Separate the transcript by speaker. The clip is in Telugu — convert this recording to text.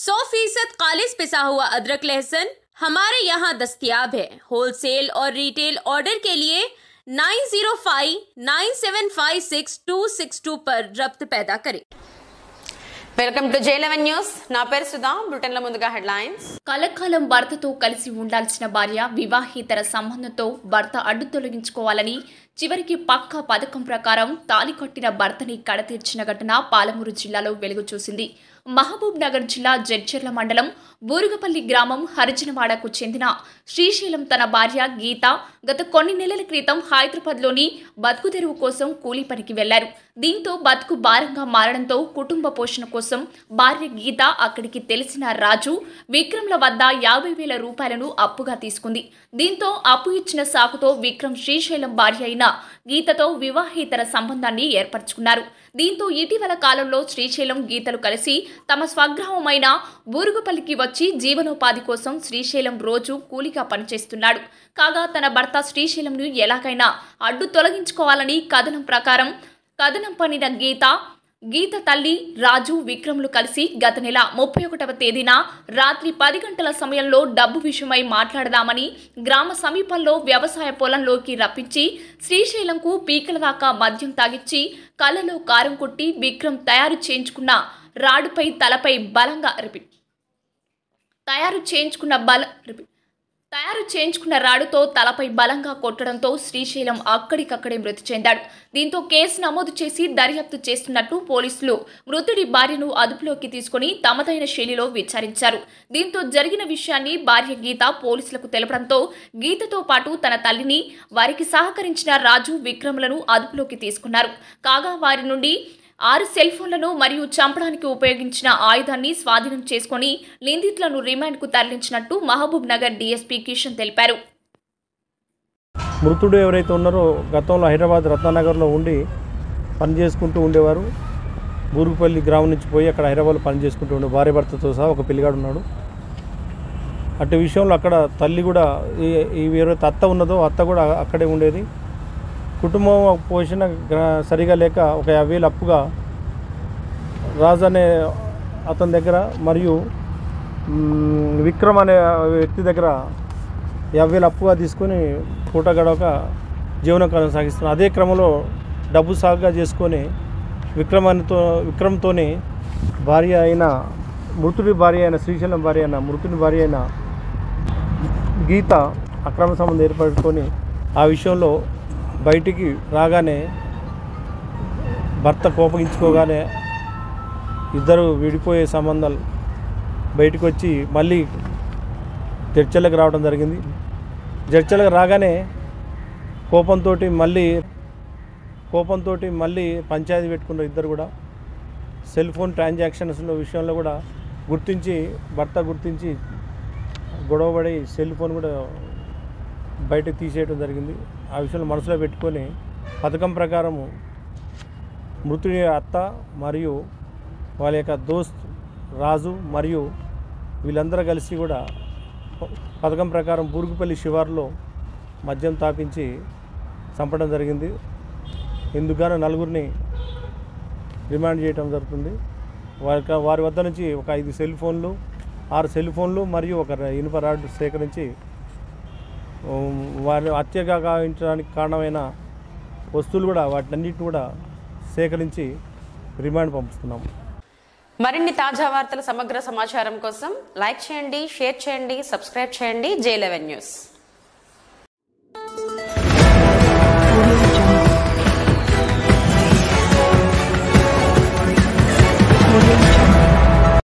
Speaker 1: सौ फीसद खालिश पिसा हुआ अदरक लहसुन हमारे यहाँ दस्तियाब है होलसेल और रिटेल ऑर्डर के लिए nine zero five nine seven five six two six two पर रब्त पैदा करें
Speaker 2: welcome to J eleven news నా పేరు సుధా బ్రిటన్లో ముందుగా హెడ్లైన్స్
Speaker 3: కలకాలం భర్తతో కలిసి ఉండాల్సిన భార్య వివాహేతర సంబంధంతో భర్త అడ్డు తొలగించుకోవాలని చివరికి పక్కా పథకం ప్రకారం తాలి కట్టిన భర్తని కడతీర్చిన ఘటన పాలమూరు జిల్లాలో వెలుగు చూసింది మహబూబ్ నగర్ జిల్లా జడ్చర్ల మండలం బూరుగపల్లి గ్రామం హరిజనవాడకు చెందిన శ్రీశైలం తన భార్య గీత గత కొన్ని నెలల క్రితం హైదరాబాద్లోని బతుకు తెరువు కోసం కూలీ పనికి వెళ్లారు దీంతో బతుకు భారంగా మారడంతో కుటుంబ పోషణ కోసం భార్య గీత అక్కడికి తెలిసిన రాజు విక్రమ్ల వద్ద యాభై వేల రూపాయలను అప్పుగా తీసుకుంది దీంతో అప్పు ఇచ్చిన సాకుతో విక్రమ్ శ్రీశైలం భార్య అయిన గీతతో వివాహేతర సంబంధాన్ని ఏర్పరచుకున్నారు దీంతో ఇటీవల కాలంలో శ్రీశైలం గీతలు కలిసి తమ స్వగ్రామమైన బూరుగుపల్లికి వచ్చి జీవనోపాధి కోసం శ్రీశైలం రోజు కూలిగా పనిచేస్తున్నాడు కాగా తన భర్త శ్రీశైలంను ఎలాగైనా అడ్డు తొలగించుకోవాలని కథనం ప్రకారం కథనం పనిన గీత గీత తల్లి రాజు విక్రమ్లు కలిసి గత నెల ముప్పై ఒకటవ తేదీన రాత్రి పది గంటల సమయంలో డబ్బు విషయమై మాట్లాడదామని గ్రామ సమీపంలో వ్యవసాయ పొలంలోకి రప్పించి శ్రీశైలంకు పీకల దాకా మద్యం తాగిచ్చి కళ్ళలో కారం కొట్టి విక్రమ్ తయారు చేయించుకున్న రాడుపై తలపై బలంగా రిపీట్ తయారు చేయించుకున్న బల రిపీట్ తయారు చేయించుకున్న రాడుతో తలపై బలంగా కొట్టడంతో శ్రీశైలం అక్కడికక్కడే మృతి చెందాడు దీంతో కేసు నమోదు చేసి దర్యాప్తు చేస్తున్నట్టు పోలీసులు మృతుడి భార్యను అదుపులోకి తీసుకుని తమదైన శైలిలో విచారించారు దీంతో జరిగిన విషయాన్ని భార్య గీత పోలీసులకు తెలపడంతో గీతతో పాటు తన తల్లిని వారికి సహకరించిన రాజు విక్రములను అదుపులోకి తీసుకున్నారు కాగా వారి నుండి ఆరు సెల్ ఫోన్లను మరియు చంపడానికి ఉపయోగించిన ఆయుధాన్ని స్వాధీనం చేసుకుని నిందితులను రిమాండ్కు తరలించినట్టు మహబూబ్ నగర్ డీఎస్పీ కిషన్ తెలిపారు
Speaker 4: మృతుడు ఎవరైతే ఉన్నారో గతంలో హైదరాబాద్ రత్నానగర్లో ఉండి పని చేసుకుంటూ ఉండేవారు బూరుగుపల్లి గ్రామం నుంచి పోయి అక్కడ హైదరాబాద్లో పని చేసుకుంటూ ఉండే భార్య భర్తతో సహా ఒక పిల్లిగాడు ఉన్నాడు అటు విషయంలో అక్కడ తల్లి కూడా ఈ ఈ ఎవరైతే అత్త ఉన్నదో అత్త కూడా అక్కడే ఉండేది కుటుంబం పోషణ గ్ర- సరిగా లేక ఒక యాభై వేలు అప్పుగా రాజు అనే అతని దగ్గర మరియు మ్, విక్రమ్ అనే వ్యక్తి దగ్గర యాభై వేలు అప్పుగా తీసుకొని పూట గడవక జీవనకాలం సాగిస్తున్నారు అదే క్రమంలో డబ్బు సాగుగా చేసుకొని విక్రమానితో విక్రమ్తోని భార్య అయిన మృతుడి భార్య అయిన శ్రీశైలం భార్య అయిన మృతుడి భార్య అయిన గీత అక్రమ సంబంధం ఏర్పడుకొని ఆ విషయంలో బయటికి రాగానే భర్త కోపగించుకోగానే ఇద్దరు విడిపోయే సంబంధాలు బయటకు వచ్చి మళ్ళీ చర్చలకు రావడం జరిగింది చర్చలకు రాగానే కోపంతో మళ్ళీ కోపంతో మళ్ళీ పంచాయతీ పెట్టుకున్నారు ఇద్దరు కూడా సెల్ ఫోన్ ట్రాన్సాక్షన్స్ విషయంలో కూడా గుర్తించి భర్త గుర్తించి గొడవపడి సెల్ ఫోన్ కూడా బయటకు తీసేయడం జరిగింది ఆ విషయంలో మనసులో పెట్టుకొని పథకం ప్రకారము మృతుడి అత్త మరియు వాళ్ళ యొక్క దోస్త్ రాజు మరియు వీళ్ళందరూ కలిసి కూడా ప- పథకం ప్రకారం బూరుగుపల్లి శివారులో మద్యం తాపించి చంపడం జరిగింది ఇందుగాను నలుగురిని రిమాండ్ చేయడం జరుగుతుంది వారి వారి వద్ద నుంచి ఒక ఐదు సెల్ ఫోన్లు ఆరు సెల్ ఫోన్లు మరియు ఒక ర- ఇనుప రాడ్ సేకరించి ఉమ్, వారి హత్యగా గావించడానికి కారణమైన వస్తువులు కూడా వాటినన్నిటిని కూడా సేకరించి రిమాండ్ పంపిస్తున్నాము
Speaker 2: మరిన్ని తాజా వార్తల సమగ్ర సమాచారం కోసం లైక్ చేయండి షేర్ చేయండి సబ్స్క్రైబ్ చేయండి జే లెవెన్ న్యూస్